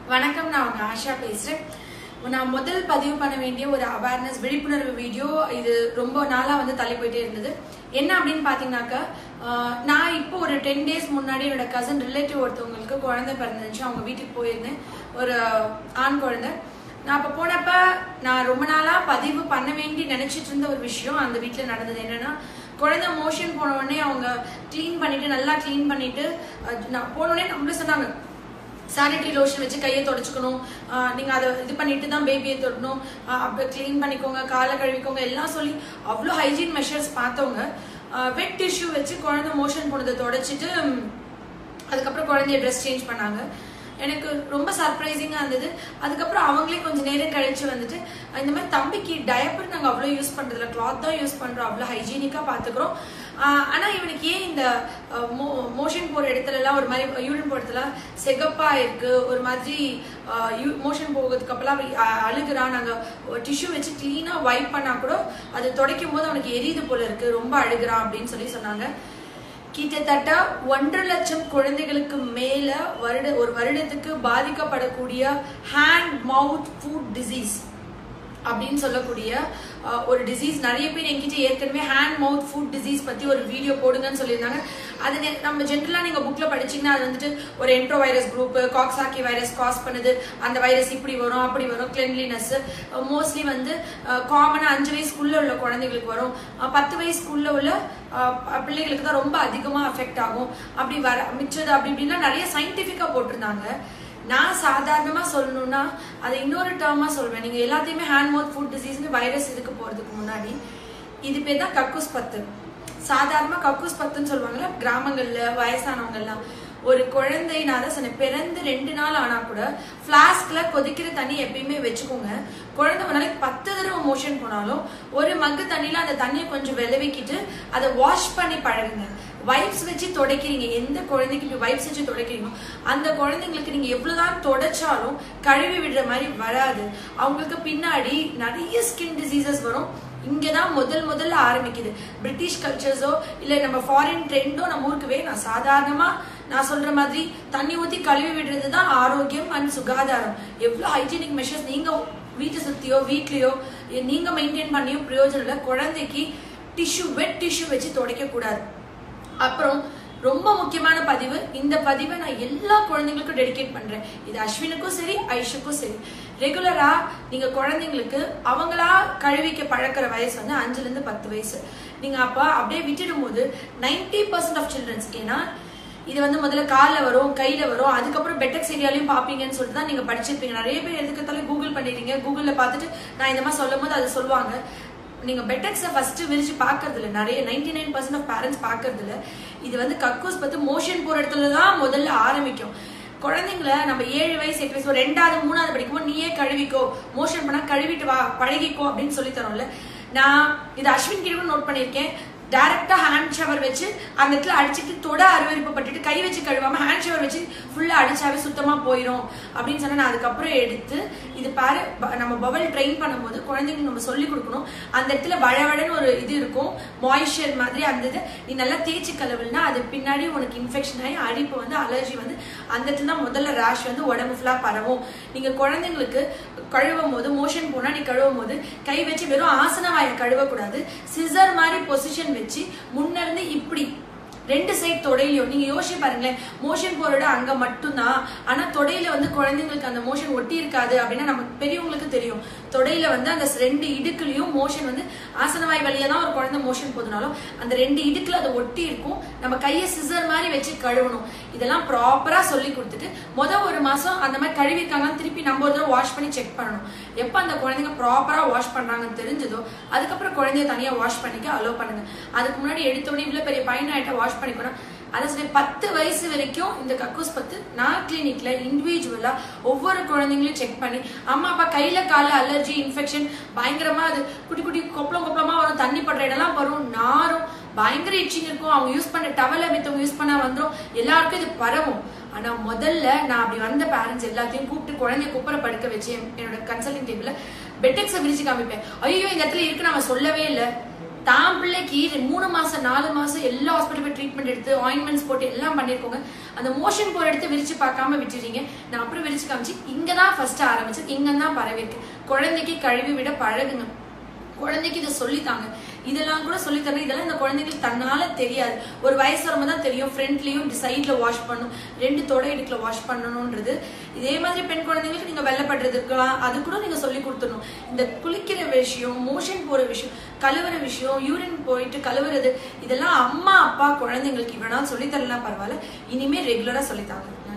வணக்கம் நான் உங்க ஆஷா பேசுறேன் நான் முதல் பதிவு பண்ண வேண்டிய ஒரு அவேர்னஸ் விழிப்புணர்வு வீடியோ இது ரொம்ப நாளா வந்து தள்ளி போயிட்டே இருந்தது என்ன அப்படின்னு பாத்தீங்கன்னாக்கா ஆஹ், நான் இப்போ ஒரு டென் டேஸ் முன்னாடி என்னோட கசன் ரிலேட்டிவ் ஒருத்தவங்களுக்கு குழந்தை பிறந்துச்சு அவங்க வீட்டுக்கு போயிருந்தேன் ஒரு ஆண் குழந்தை நான் அப்ப போனப்ப நான் ரொம்ப நாளா பதிவு பண்ண வேண்டி நினைச்சிட்டு இருந்த ஒரு விஷயம் அந்த வீட்ல நடந்தது என்னன்னா குழந்தை மோஷன் போன உடனே அவங்க க்ளீன் பண்ணிட்டு நல்லா க்ளீன் பண்ணிட்டு அஹ், நான் போன உடனே நம்மள சொன்னாங்க சானிட்டரி லோஷன் வச்சு கையை தொடச்சுக்கணும் ஆஹ் நீங்க அதை இது பண்ணிட்டு தான் பேபியை தொடணும் ஆஹ் அப்ப க்ளீன் பண்ணிக்கோங்க காலை கழுவிக்கோங்க எல்லாம் சொல்லி அவ்வளோ ஹைஜீன் மெஷர்ஸ் பார்த்தவங்க வெட் டிஷ்யூ வச்சு குழந்தை மோஷன் போனதை தொடச்சிட்டு ம், அதுக்கப்புறம் குழந்தைய ட்ரெஸ் சேஞ்ச் பண்ணாங்க எனக்கு ரொம்ப சர்ப்ரைசிங்காக இருந்தது அதுக்கப்புறம் அவங்களே கொஞ்சம் நேரம் கழிச்சு வந்துட்டு இந்த மாதிரி தம்பிக்கு டயப்பர் நாங்கள் அவ்வளோ யூஸ் பண்ணுறதில்ல கிளாத் தான் யூஸ் பண்ணுறோம் அவ்வளோ ஹைஜீனிக்காக பார்த்துக்குறோம் ஆனால் இவனுக்கு ஏன் இந்த மோஷன் போகிற இடத்துலலாம் ஒரு மாதிரி யூரின் போகிற இடத்துல செகப்பாக இருக்கு ஒரு மாதிரி மோஷன் போகிறதுக்கு அப்பெல்லாம் அ- அழுகுறான் நாங்கள் டிஷ்யூ வச்சு க்ளீனாக வைப் பண்ணால் கூட அது துடைக்கும் போது அவனுக்கு எரியுது போல இருக்கு ரொம்ப அழுகுறான் அப்படின்னு சொல்லி சொன்னாங்க கிட்டத்தட்ட ஒன்றரை லட்சம் குழந்தைகளுக்கு மேல வருட ஒரு வருடத்துக்கு பாதிக்கப்படக்கூடிய ஹேண்ட் மவுத் ஃபுட் டிசீஸ் அப்படின்னு சொல்லக்கூடிய அஹ், ஒரு டிசீஸ் நிறைய பேர் என்கிட்ட ஏற்கனவே ஹேண்ட் மவுத் ஃபுட் டிசீஸ் பத்தி ஒரு வீடியோ போடுங்கன்னு சொல்லியிருந்தாங்க அது நெ- நம்ம ஜென்ரலா நீங்க புக்ல படிச்சீங்கன்னா அது வந்துட்டு ஒரு entero virus group coxsackie virus cause பண்ணுது அந்த வைரஸ் இப்படி வரும் அப்படி வரும் கிளென்லினஸ் மோஸ்ட்லி வந்து காமனா அஞ்சு வயசுக்குள்ள உள்ள குழந்தைகளுக்கு வரும் அஹ், பத்து வயசுக்குள்ள உள்ள அஹ், ப- பிள்ளைகளுக்கு தான் ரொம்ப அதிகமா அஃபெக்ட் ஆகும் அப்படி வர மிச்சது அப்படி இப்படின்னா நிறைய சயின்டிபிக்கா போட்டிருந்தாங்க நான் சாதாரணமா சொல்லணும்னா அதை இன்னொரு டேர்மா சொல்வேன் நீங்க எல்லாத்தையுமே ஹேண்ட் மவுத் ஃபுட் டிசீஸ்னு வைரஸ் இதுக்கு போறதுக்கு முன்னாடி இது பேர் தான் கக்கூஸ் பத்து சாதாரணமா கக்கூஸ் பத்துன்னு சொல்லுவாங்கல்ல கிராமங்கள்ல வயசானவங்க எல்லாம் ஒரு குழந்தை நான் தான் சொன்னேன் பிறந்து ரெண்டு நாள் ஆனா கூட ஃபிளாஸ்க்ல கொதிக்கிற தண்ணி எப்பயுமே வச்சுக்கோங்க குழந்தை ஒரு நாளைக்கு பத்து தடவை மோஷன் போனாலும் ஒரு மக்கு தண்ணியில அந்த தண்ணியை கொஞ்சம் விளைவிக்கிட்டு அதை வாஷ் பண்ணி பழகுங்க வைப்ஸ் வச்சு துடைக்கிறீங்க எந்த குழந்தைக்கு இப்படி வைப்ஸ் வச்சு துடைக்கிறீங்களோ அந்த குழந்தைங்களுக்கு நீங்க எவ்வளவுதான் தொடச்சாலும் கழுவி விடுற மாதிரி வராது அவங்களுக்கு பின்னாடி நிறைய ஸ்கின் டிசீசஸ் வரும் இங்கதான் முதல் முதல்ல ஆரம்பிக்குது பிரிட்டிஷ் கல்ச்சர்ஸோ இல்ல நம்ம ஃபாரின் ட்ரெண்டோ நம்ம ஊருக்கு வேணாம் சாதாரணமா நான் சொல்ற மாதிரி தண்ணி ஊத்தி கழுவி விடுறது தான் ஆரோக்கியம் அண்ட் சுகாதாரம் எவ்வளவு ஹைஜீனிக் மெஷர்ஸ் நீங்க வீட்டை சுத்தியோ வீட்லயோ நீங்க மெயின்டைன் பண்ணியோ பிரயோஜனம் இல்லை குழந்தைக்கு டிஷ்யூ வெட் டிஷ்யூ வச்சு துடைக்க கூடாது அப்புறம் ரொம்ப முக்கியமான பதிவு இந்த பதிவை நான் எல்லா குழந்தைங்களுக்கும் டெடிகேட் பண்றேன் இது அஸ்வினுக்கும் சரி ஐஷுக்கும் சரி ரெகுலரா நீங்க குழந்தைங்களுக்கு அவங்களா கழுவிக்க பழக்கிற வயசு வந்து அஞ்சுல இருந்து பத்து வயசு நீங்க அப்ப அப்படியே விட்டுடும் போது நைன்டி பர்சன்ட் ஆஃப் சில்ட்ரன்ஸ் ஏன்னா இது வந்து முதல்ல கால்ல வரும் கையில வரும் அதுக்கப்புறம் பெட்டெக்ஸ் ஏரியாலையும் பாப்பீங்கன்னு சொல்லிட்டு தான் நீங்க படிச்சிருப்பீங்க நிறைய பேர் எதுக்கத்தாலும் கூகுள் பண்ணிடுறீங்க கூகுள்ல பார்த்துட்டு நான் இந்த மாதிரி சொல்லும் போது அதை சொல்லுவாங்க நீங்க பெட்டெக்ஸை ஃபர்ஸ்ட் விரிச்சு பார்க்கறது இல்ல நிறைய ninety nine percent of parents பார்க்கறது இல்ல இது வந்து கக்கூஸ் பத்து மோஷன் போற இடத்துல தான் முதல்ல ஆரம்பிக்கும் குழந்தைங்கள நம்ம ஏழு வயசு எட்டு வயசு ஒரு ரெண்டாவது மூணாவது படிக்கும்போது நீயே கழுவிக்கோ மோஷன் பண்ணா கழுவிட்டு வா பழகிக்கோ அப்படின்னு சொல்லி தரோம்ல நான் இது அஸ்வின் கிட்ட நோட் பண்ணியிருக்கேன் டைரக்டா ஹேண்ட் ஷவர் வச்சு அந்த இடத்துல அடிச்சுட்டு தொட அருவருப்பப்பட்டுட்டு கை வச்சு கழுவாம ஹேண்ட் ஷவர் வச்சு ஃபுல்லா அடிச்சாவே சுத்தமா போயிடும் அப்படின்னு சொன்னா நான் அதுக்கப்புறம் எடுத்து இது பாரு ப- நம்ம பவல் ட்ரெயின் பண்ணும்போது குழந்தைங்களுக்கு நம்ம சொல்லி கொடுக்கணும் அந்த இடத்துல வழவழன்னு ஒரு இது இருக்கும் மாய்ஸ்சர் மாதிரி அந்த இது நீ நல்லா தேய்ச்சி கழுவுனா அது பின்னாடி உனக்கு இன்ஃபெக்ஷன் ஆகி அரிப்பு வந்து அலர்ஜி வந்து அந்த இடத்துல தான் முதல்ல ரேஷ் வந்து உடம்பு ஃபுல்லா பரவும் நீங்க குழந்தைங்களுக்கு கழுவும் போது மோஷன் போனா நீ கழுவும் போது கை வச்சு வெறும் ஆசன வாயை கழுவக்கூடாது சிசர் மாதிரி பொசிஷன் வச்சு முன்ன இருந்து இப்படி ரெண்டு சைடு தொடையிலையும் நீங்க யோசிச்சு பாருங்களேன் மோஷன் போறோட அங்க மட்டும்தான் ஆனா தொடையில வந்து குழந்தைங்களுக்கு அந்த மோஷன் ஒட்டி இருக்காது அப்படின்னா நமக்கு பெரியவங்களுக்கு தெரியும் தொடையில வந்து அந்த ரெண்டு இடுக்குலயும் மோஷன் வந்து ஆசனவாய் வழியா தான் ஒரு குழந்தை மோஷன் போதுனாலும் அந்த ரெண்டு இடுக்குல அது ஒட்டி இருக்கும் நம்ம கையை சிசர் மாதிரி வச்சு கழுவணும் இதெல்லாம் ப்ராப்பரா சொல்லி கொடுத்துட்டு முத ஒரு மாசம் அந்த மாதிரி கழுவிருக்காங்கன்னு திருப்பி நம்ம ஒரு தடவை வாஷ் பண்ணி செக் பண்ணணும் எப்ப அந்த குழந்தைங்க ப்ராப்பரா வாஷ் பண்றாங்கன்னு தெரிஞ்சதோ அதுக்கப்புறம் குழந்தைய தனியா வாஷ் பண்ணிக்க அலோவ் பண்ணுங்க அதுக்கு முன்னாடி எடுத்தோடனே இவ்வளவு பெரிய பையன் ஆயிட்ட வாஷ் பண்ணிக்கணும் அதை சொல்லி பத்து வயசு வரைக்கும் இந்த கக்கூஸ் பத்து நான் கிளினிக்ல இண்டிவிஜுவலா ஒவ்வொரு குழந்தைங்களையும் செக் பண்ணி அம்மா அப்பா கையில கால அலர்ஜி இன்ஃபெக்ஷன் பயங்கரமா அது குட்டி குட்டி கொப்பளம் கொப்பளமா வரும் தண்ணி படுற இடம்லாம் வரும் நாரும் பயங்கர இச்சிங் இருக்கும் அவங்க யூஸ் பண்ண டவலை மித்தவங்க யூஸ் பண்ணா வந்துரும் எல்லாருக்கும் இது பரவும் ஆனா முதல்ல நான் அப்படி வந்த பேரண்ட்ஸ் எல்லாத்தையும் கூப்பிட்டு குழந்தைய குப்பரை படுக்க வச்சு என்- என்னோட கன்சல்டிங் டேபிள்ல பெட்டெக்ஸை விரிச்சு காமிப்பேன் ஐயோ இந்த இடத்துல இருக்கு நம்ம சொல்லவே இல்லை தான் பிள்ளைக்கு ரெ- மூணு மாசம் நாலு மாசம் எல்லா ஹாஸ்பிட்டல் போய் ட்ரீட்மெண்ட் எடுத்து ஆயின்மெண்ட்ஸ் போட்டு எல்லாம் பண்ணிருக்கோங்க அந்த மோஷன் போற எடுத்து விரிச்சு பார்க்காம விட்டுறீங்க நான் அப்புறம் விரிச்சு காமிச்சு இங்க தான் ஃபர்ஸ்ட் ஆரம்பிச்சு இங்க தான் பரவி இருக்கு குழந்தைக்கு கழுவி விட பழகுங்க குழந்தைக்கு இதை சொல்லித்தாங்க இதெல்லாம் கூட சொல்லி தரணும் இதெல்லாம் இந்த குழந்தைங்களுக்கு தன்னால தெரியாது ஒரு வயசு வரும்போது தான் தெரியும் ஃப்ரண்ட்லயும் சைட்ல வாஷ் பண்ணணும் ரெண்டு தொடை இடுக்குல வாஷ் பண்ணணும்ன்றது இதே மாதிரி பெண் குழந்தைங்களுக்கு நீங்க வெள்ளப்படுறது இருக்கலாம் அது கூட நீங்க சொல்லி கொடுத்துடணும் இந்த குளிக்கிற விஷயம் மோஷன் போற விஷயம் கழுவுற விஷயம் யூரின் போயிட்டு கழுவுறது இதெல்லாம் அம்மா அப்பா குழந்தைங்களுக்கு இவ்வளவு நாள் சொல்லி தரலாம் பரவாயில்ல இனிமே ரெகுலரா சொல்லித்தாங்க